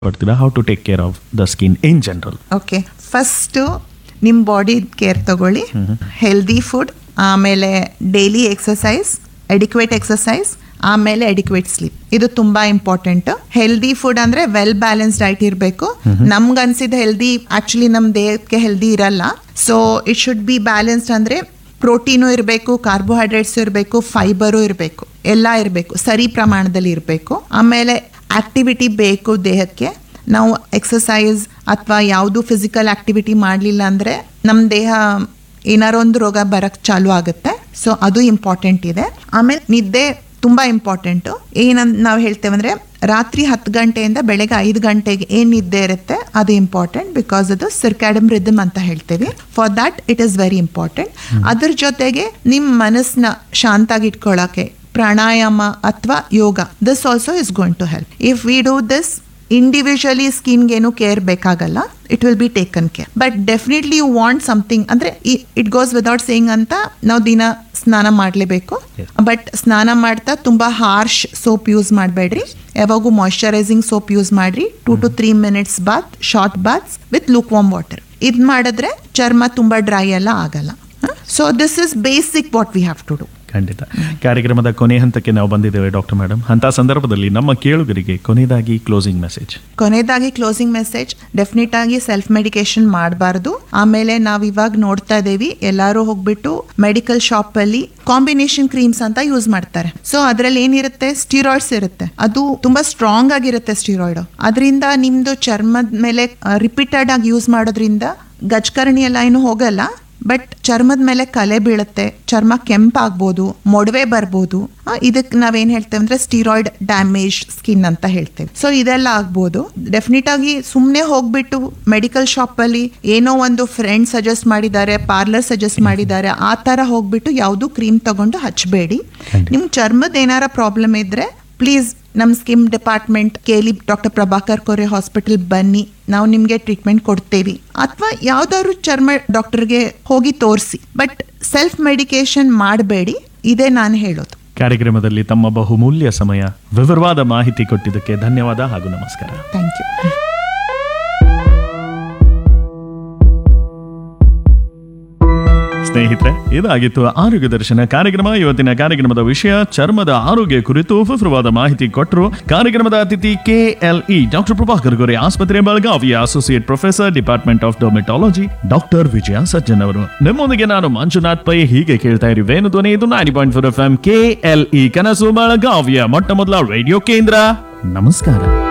ಪಡ್ತೀರಾ how to take care of the skin in general okay first ನಿಮ್ಮ body care ತಗೊಳ್ಳಿ healthy food ಆಮೇಲೆ daily exercise adequate exercise ಆಮೇಲೆ adequate sleep ಇದು ತುಂಬಾ important healthy food ಅಂದ್ರೆ well balance diet ಇರಬೇಕು ನಮ್ಗೆ ಅನ್ಸಿದ ಹೆಲ್ದಿ ಆಕ್ಚುಲಿ ನಮ್ಮ ದೇಹಕ್ಕೆ ಹೆಲ್ದಿ ಇರಲ್ಲ so it should be balanced ಅಂದ್ರೆ ಪ್ರೋಟೀನು ಇರಬೇಕು ಕಾರ್ಬೋಹೈಡ್ರೇಟ್ಸ್ ಇರಬೇಕು ಫೈಬರು ಇರಬೇಕು ಎಲ್ಲ ಇರಬೇಕು ಸರಿ ಪ್ರಮಾಣದಲ್ಲಿ ಇರಬೇಕು ಆಮೇಲೆ ಆಕ್ಟಿವಿಟಿ ಬೇಕು ದೇಹಕ್ಕೆ ನಾವು ಎಕ್ಸಸೈಸ್ ಅಥವಾ ಯಾವುದು ಫಿಸಿಕಲ್ ಆಕ್ಟಿವಿಟಿ ಮಾಡಲಿಲ್ಲ ಅಂದರೆ ನಮ್ಮ ದೇಹ ಏನಾರೋ ಒಂದು ರೋಗ ಬರಕ್ ಚಾಲು ಆಗುತ್ತೆ ಸೊ ಅದು ಇಂಪಾರ್ಟೆಂಟ್ ಇದೆ ಆಮೇಲೆ ನಿದ್ದೆ ತುಂಬಾ ಇಂಪಾರ್ಟೆಂಟು ಏನಂತ ನಾವು ಹೇಳ್ತೇವೆ ಅಂದ್ರೆ ರಾತ್ರಿ ಹತ್ತು ಗಂಟೆಯಿಂದ ಬೆಳಗ್ಗೆ ಐದು ಗಂಟೆಗೆ ಏನ್ ನಿದ್ದೆ ಇರುತ್ತೆ ಅದು ಇಂಪಾರ್ಟೆಂಟ್ ಬಿಕಾಸ್ ಅದು ಸಿರ್ಕ್ಯಾಡಮ್ ರಿದಮ್ ಅಂತ ಹೇಳ್ತೇವೆ for that it is very important ಅದ್ರ ಜೊತೆಗೆ ನಿಮ್ಮ ಮನಸ್ಸನ್ನ ಶಾಂತಾಗಿ ಇಟ್ಕೊಳ್ಳೋಕೆ ಪ್ರಾಣಾಯಾಮ ಅಥವಾ yoga this also is going to help if we do this individually ಸ್ಕಿನ್ಗೇನು ಕೇರ್ ಬೇಕಾಗಲ್ಲ it will be taken care but definitely you want something ಅಂದ್ರೆ ಇಟ್ ಗೋಸ್ ವಿದೌಟ್ ಸೇಯಿಂಗ್ ಅಂತ ನಾವು ದಿನ ಸ್ನಾನ ಮಾಡಲೇಬೇಕು ಬಟ್ ಸ್ನಾನ ಮಾಡ್ತಾ ತುಂಬಾ ಹಾರ್ಶ್ ಸೋಪ್ ಯೂಸ್ ಮಾಡಬೇಡ್ರಿ ಯಾವಾಗೂ ಮಾಯಶ್ಚರೈಸಿಂಗ್ ಸೋಪ್ ಯೂಸ್ ಮಾಡ್ರಿ two to three minutes bath short baths with lukewarm water ಇದು ಮಾಡಿದ್ರೆ ಚರ್ಮ ತುಂಬಾ ಡ್ರೈ ಎಲ್ಲ ಆಗಲ್ಲ so this is basic what we have to do ಖಂಡಿತ ಕಾರ್ಯಕ್ರಮದ ಕೊನೆ ಹಂತಕ್ಕೆ ನಾವು ಬಂದಿದ್ದೇವೆ ಡಾಕ್ಟರ್ ಮೇಡಮ್ ಅಂತ ಸಂದರ್ಭದಲ್ಲಿ ನಮ್ಮ ಕೇಳುಗರಿಗೆ ಕೊನೆಯದಾಗಿ ಕ್ಲೋಸಿಂಗ್ ಮೆಸೇಜ್ ಕೊನೆಯದಾಗಿ ಕ್ಲೋಸಿಂಗ್ ಮೆಸೇಜ್ ಡೆಫಿನೆಟ್ ಆಗಿ ಸೆಲ್ಫ್ ಮೆಡಿಕೇಶನ್ ಮಾಡಬಾರ್ದು ಆಮೇಲೆ ನಾವ್ ಇವಾಗ ನೋಡ್ತಾ ಇದೇವಿ ಎಲ್ಲಾರು ಹೋಗ್ಬಿಟ್ಟು ಮೆಡಿಕಲ್ ಶಾಪ್ ಅಲ್ಲಿ ಕಾಂಬಿನೇಷನ್ ಕ್ರೀಮ್ಸ್ ಅಂತ ಯೂಸ್ ಮಾಡ್ತಾರೆ ಸೊ ಅದ್ರಲ್ಲಿ ಏನಿರುತ್ತೆ ಸ್ಟಿರಾಯ್ಡ್ಸ್ ಇರುತ್ತೆ ಅದು ತುಂಬಾ ಸ್ಟ್ರಾಂಗ್ ಆಗಿರುತ್ತೆ ಸ್ಟಿರಾಯ್ಡ್ ಅದರಿಂದ ನಿಮ್ದು ಚರ್ಮದ ಮೇಲೆ ರಿಪೀಟೆಡ್ ಆಗಿ ಯೂಸ್ ಮಾಡೋದ್ರಿಂದ ಗಜ್ಕರಣಿ ಎಲ್ಲ ಏನು ಹೋಗಲ್ಲ ಬಟ್ ಚರ್ಮದ ಮೇಲೆ ಕಲೆ ಬೀಳುತ್ತೆ ಚರ್ಮ ಕೆಂಪಾಗ್ಬೋದು ಮೊಡವೆ ಬರ್ಬೋದು ಇದಕ್ಕೆ ನಾವೇನ್ ಹೇಳ್ತೇವೆ ಅಂದ್ರೆ ಸ್ಟಿರಾಯ್ಡ್ ಡ್ಯಾಮೇಜ್ ಸ್ಕಿನ್ ಅಂತ ಹೇಳ್ತೇವೆ ಸೊ ಇದೆಲ್ಲ ಆಗ್ಬೋದು ಡೆಫಿನೆಟ್ ಆಗಿ ಸುಮ್ಮನೆ ಹೋಗ್ಬಿಟ್ಟು ಮೆಡಿಕಲ್ ಶಾಪ್ ಅಲ್ಲಿ ಏನೋ ಒಂದು ಫ್ರೆಂಡ್ ಸಜೆಸ್ಟ್ ಮಾಡಿದ್ದಾರೆ ಪಾರ್ಲರ್ ಸಜೆಸ್ಟ್ ಮಾಡಿದ್ದಾರೆ ಆ ತರ ಹೋಗ್ಬಿಟ್ಟು ಯಾವುದು ಕ್ರೀಮ್ ತಗೊಂಡು ಹಚ್ಚಬೇಡಿ ನಿಮ್ ಚರ್ಮದ ಏನಾರ ಪ್ರಾಬ್ಲಮ್ ಇದ್ರೆ ಪ್ಲೀಸ್ ನಮ್ಮ ಸ್ಕಿನ್ ಡಿಪಾರ್ಟ್ಮೆಂಟ್ ಕೇಳಿ ಡಾಕ್ಟರ್ ಪ್ರಭಾಕರ್ ಕೋರೆ ಹಾಸ್ಪಿಟಲ್ ಬನ್ನಿ ನಾವು ನಿಮಗೆ ಟ್ರೀಟ್ಮೆಂಟ್ ಕೊಡ್ತೇವೆ ಅಥವಾ ಯಾವ್ದಾದ್ರು ಚರ್ಮ ಡಾಕ್ಟರ್ಗೆ ಹೋಗಿ ತೋರಿಸಿ ಬಟ್ ಸೆಲ್ಫ್ ಮೆಡಿಕೇಶನ್ ಮಾಡಬೇಡಿ ಇದೇ ನಾನು ಹೇಳೋದು ಕಾರ್ಯಕ್ರಮದಲ್ಲಿ ತಮ್ಮ ಬಹುಮೂಲ್ಯ ಸಮಯ ವಿವರವಾದ ಮಾಹಿತಿ ಕೊಟ್ಟಿದ್ದಕ್ಕೆ ಧನ್ಯವಾದ ಹಾಗೂ ನಮಸ್ಕಾರ ಥ್ಯಾಂಕ್ ಯು ಸ್ನೇಹಿತರೆ ಇದಾಗಿತ್ತು ಆರೋಗ್ಯ ದರ್ಶನ ಕಾರ್ಯಕ್ರಮ ಇವತ್ತಿನ ಕಾರ್ಯಕ್ರಮದ ವಿಷಯ ಚರ್ಮದ ಆರೋಗ್ಯ ಕುರಿತು ವಿವರವಾದ ಮಾಹಿತಿ ಕೊಟ್ಟರು ಕಾರ್ಯಕ್ರಮದ ಅತಿಥಿ ಕೆಎಲ್ಇ ಡಾಕ್ಟರ್ ಪ್ರಭಾಕರ್ ಗೊರೆ ಆಸ್ಪತ್ರೆ ಬೆಳಗಾವಿಯ associate professor department of dermatology doctor Vijaya Sajjan ಅವರು ನಿಮ್ಮೊಂದಿಗೆ ನಾನು ಮಂಜುನಾಥ್ ಪೈ ಹೀಗೆ ಕೇಳ್ತಾ ಇರಿ ವೇಣು ಧ್ವನಿ ಇದು nine point four F M KLE ಕನಸು ಬೆಳಗಾವಿಯ ಮೊಟ್ಟ ಮೊದಲ ರೇಡಿಯೋ ಕೇಂದ್ರ ನಮಸ್ಕಾರ